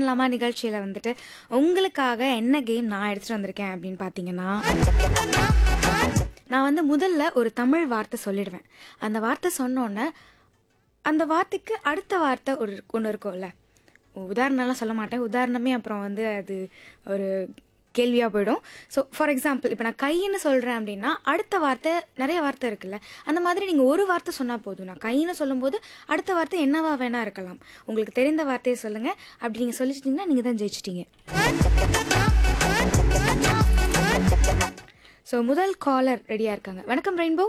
பண்ணலாமா நிகழ்ச்சியில் வந்துட்டு உங்களுக்காக என்ன கேம் நான் எடுத்துகிட்டு வந்திருக்கேன் அப்படின்னு பார்த்தீங்கன்னா நான் வந்து முதல்ல ஒரு தமிழ் வார்த்தை சொல்லிடுவேன் அந்த வார்த்தை சொன்னோன்னே அந்த வார்த்தைக்கு அடுத்த வார்த்தை ஒரு ஒன்று இருக்கும்ல உதாரணம்லாம் சொல்ல மாட்டேன் உதாரணமே அப்புறம் வந்து அது ஒரு கேள்வியாக போயிடும் ஸோ ஃபார் எக்ஸாம்பிள் இப்போ நான் கைன்னு சொல்கிறேன் அப்படின்னா அடுத்த வார்த்தை நிறைய வார்த்தை இருக்குல்ல அந்த மாதிரி நீங்கள் ஒரு வார்த்தை சொன்னால் போதும் நான் கைன்னு சொல்லும்போது அடுத்த வார்த்தை என்னவா வேணா இருக்கலாம் உங்களுக்கு தெரிந்த வார்த்தையை சொல்லுங்கள் அப்படி நீங்கள் சொல்லிச்சிட்டிங்கன்னா நீங்கள் தான் ஜெயிச்சிட்டீங்க ஸோ முதல் காலர் ரெடியாக இருக்காங்க வணக்கம் ரெயின்போ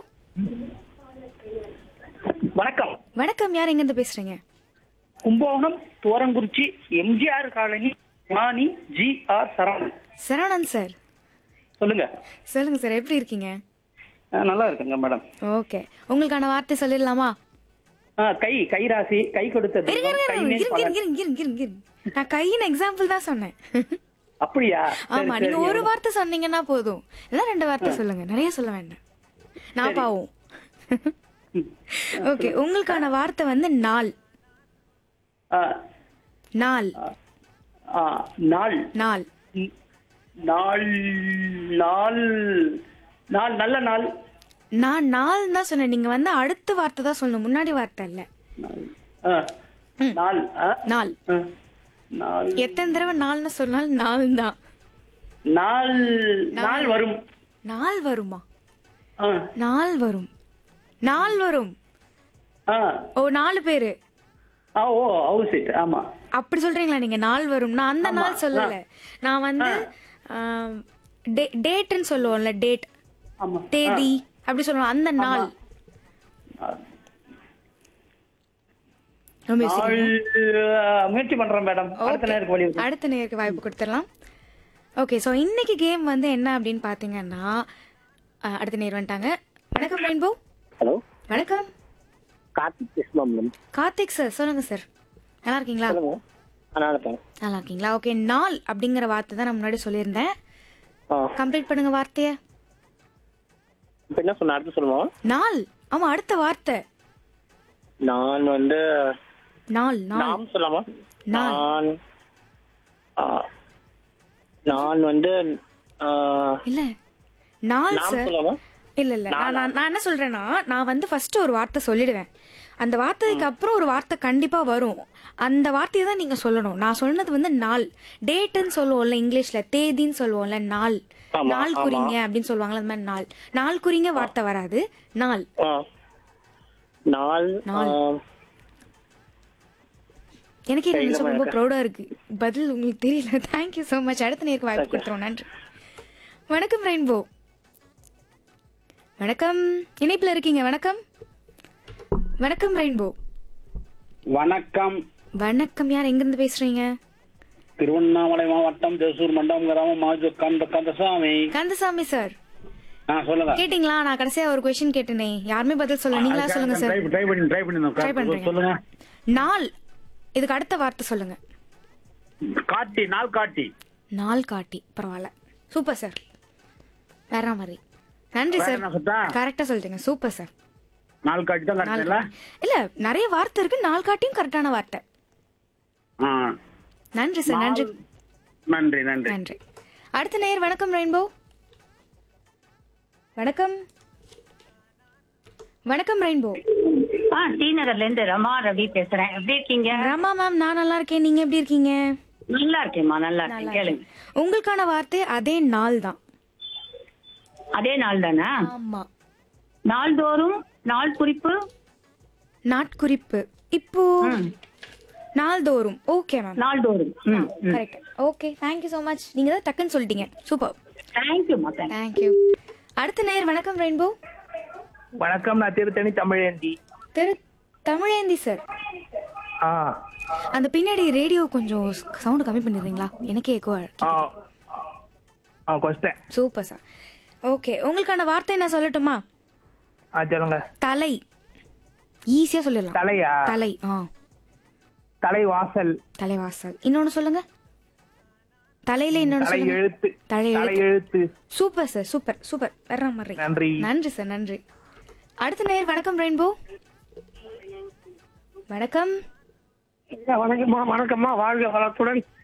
வணக்கம் வணக்கம் யார் எங்கேருந்து பேசுகிறீங்க கும்பகோணம் தோரங்குறிச்சி எம்ஜிஆர் காலனி மாணி G R Saravanan Saravanan sir சொல்லுங்க சொல்லுங்கள் சார் எப்படி இருக்கீங்க ஆ, நல்லா இருக்குங்க மேடம் ஓகே உங்களுக்கான வார்த்தை சொல்லிடலாமா ஆ, கை கைராசி கை கொடுத்த இருங்க, தெய்வம், இருங்க, கை இருங்க, மேல் இருங்க, பலன். இருங்க, இருங்க, இருங்க, இருங்க. நான் கையின் எக்ஸாம்பிள் தான் சொன்னேன் அப்படியா சரி, ஆமா நீங்க சரிங்க. ஒரு வார்த்தை சொன்னீங்கன்னா போதும் இல்ல ரெண்டு வார்த்தை சொல்லுங்க நிறைய சொல்ல வேண்டாம் நான் பாவம் ஓகே உங்களுக்கான வார்த்தை வந்து நாள் ஆ, நாள் ஆ, நாள் நாள் ம், நாள் நாள் நாள் நல்ல நாள் நான் நாள் தான் சொன்னேன் நீங்க வந்து அடுத்த வார்த்தை தான் சொல்லணும் முன்னாடி வார்த்தை இல்ல நாள். ஆ, நாள் ஆ, நாள் ஆ, நாள் எத்தனை தடவை நாள்னு சொன்னாலும் நாள் தான் நாள் நாள் வரும் நாள் வருமா ஆ, நாள் வரும் நாள் வரும் ஆ, ஓ நாலு பேரு ஆ, ஓ ஹவுஸ் இட் ஆமா அப்படி சொல்றீங்களா நீங்க நாள் வரும் நான் அந்த நாள் சொல்லல நான் வந்து டேட்னு சொல்லுவோம்ல டேட் ஆமா தேதி அப்படி சொல்லுவோம் அந்த நாள் ரொம்ப யோசிக்கிறீங்க. நாள் ஆ, முயற்சி பண்றேன் மேடம் அடுத்த நேருக்கு வழி விடுங்க. அடுத்த நேருக்கு வாய்ப்பு கொடுத்துடலாம் ஓகே ஸோ இன்னைக்கு கேம் வந்து என்ன அப்படின்னு பார்த்தீங்கன்னா அஹ், அடுத்த நேர் வந்துட்டாங்க வணக்கம் ரெயின்போ ஹலோ வணக்கம் கார்த்திக் பேசுமா மேடம் கார்த்திக் சார் சொல்லுங்க சார் நல்லா இருக்கீங்களா சொல்லுங்க நல்லா இருக்கேன் நல்லா இருக்கீங்களா ஓகே நாள் அப்படிங்கிற வார்த்தை தான் நான் முன்னாடி சொல்லியிருந்தேன் ஆ கம்ப்ளீட் பண்ணுங்க வார்த்தையை இப்போ என்ன சொன்ன அடுத்து சொல்லுமா நாள் ஆமா அடுத்த வார்த்தை நான் வந்து நாள் நாள் நாம் சொல்லாமா நான். நான் ஆ, நான் வந்து ஆ, இல்ல நாள் நாம் சார் சொல்லாமா இல்ல இல்ல நான் நான் நான் என்ன சொல்றேன்னா நான் வந்து ஃபர்ஸ்ட் ஒரு வார்த்தை சொல்லிடுவேன் அந்த வார்த்தைக்கு அப்புறம் ஒரு வார்த்தை கண்டிப்பா வரும் அந்த வார்த்தையை தான் நீங்க சொல்லணும் நான் சொன்னது வந்து நாள் டேட்டுன்னு சொல்லுவோம்ல இங்கிலீஷ்ல தேதின்னு சொல்லுவோம்ல நாள் ஆமா, நாள் ஆமா. குறிங்க அப்படின்னு சொல்லுவாங்கல்ல அந்த மாதிரி நாள் நாள் குறிங்க வார்த்தை வராது நாள் ஆ. நாள் நாள். ஆ, எனக்கே சரி, நினைச்சா நம்ம ரொம்ப இருக்க. ப்ரௌடா இருக்கு பதில் உங்களுக்கு தெரியல தேங்க்யூ ஸோ மச் அடுத்த நேருக்கு வாய்ப்பு கொடுத்துருவோம் நன்றி வணக்கம் ரெயின்போ வணக்கம் இணைப்புல இருக்கீங்க வணக்கம் வணக்கம் ரெயின்போ வணக்கம் வணக்கம் யார் எங்கிருந்து பேசுறீங்க திருவண்ணாமலை மாவட்டம் தேசூர் மண்டபம் கிராமம் மாஜு கந்த கந்தசாமி கந்தசாமி சார் ஆ சொல்லுங்க கேட்டிங்களா நான் கடைசியா ஒரு கொஸ்டின் கேட்டேனே யாருமே பதில் சொல்ல நீங்களா சொல்லுங்க சார் ட்ரை பண்ணி ட்ரை பண்ணி ட்ரை பண்றீங்க சொல்லுங்க நாள் இதுக்கு அடுத்த வார்த்தை சொல்லுங்க காட்டி நாள் காட்டி நாள் காட்டி பரவாயில்ல சூப்பர் சார் வேற மாதிரி நன்றி வேற சார் என்ன சொல்லிட்டா? கரெக்டா சொல்லிட்டீங்க சூப்பர் சார் நாள் காட்டி தான் நாள் கரெக்டுங்களா காட்டி. இல்ல நிறைய வார்த்தை இருக்கு நாள் காட்டியும் கரெக்டான வார்த்தை ஆ நன்றி சார் நன்றி நன்றி நன்றி நன்றி அடுத்த நேர் வணக்கம் ரெயின்போ வணக்கம் வணக்கம் ரெயின்போ ஆ டி நகர்ல இருந்து ரமா ரவி பேசுறேன் எப்படி இருக்கீங்க ரமா மேம் நான் நல்லா இருக்கேன் நீங்க எப்படி இருக்கீங்க நல்லா இருக்கேம்மா நல்லா நல்லா இருக்கேன் கேளுங்க இருக்கேன். உங்களுக்கான வார்த்தை அதே நாள் தான் அதே நாள் தானா ஆமா நாள்தோறும் நாள் குறிப்பு நாட்குறிப்பு இப்போ நாள்தோறும் ஓகே மேம் நாள்தோறும் ம் correct okay thank you so much நீங்க தான் டக்குன்னு சொல்லிட்டீங்க சூப்பர் தேங்க்யூ தேங்க் தேங்க்யூ அடுத்த நேர் வணக்கம் ரெயின்போ வணக்கம் நான் திருத்தணி தமிழேந்தி திரு தமிழேந்தி சார் ஆ அந்த பின்னாடி ரேடியோ கொஞ்சம் சவுண்ட் கம்மி பண்ணிடுறீங்களா எனக்கே எக்கோ ஆ ஆ கொஸ்டன் சூப்பர் சார் ஓகே உங்களுக்கான வார்த்தை என்ன சொல்லட்டுமா ஆ சொல்லுங்க தலை ஈஸியா சொல்லிடலாம் தலையா தலை ஆ தலை வாசல் தலைவாசல் இன்னொன்னு சொல்லுங்க தலையில இன்னொன்னு தலை சொல்லுங்க எழுத்து தலை தலை எழுத்து. எழுத்து சூப்பர் சார் சூப்பர் சூப்பர் வர்ற மாதிரி நன்றி நன்றி சார் நன்றி அடுத்த நேர் வணக்கம் ரெயின்போ வணக்கம் வணக்கம்மா வணக்கம்மா வாழ்க வளத்துடன்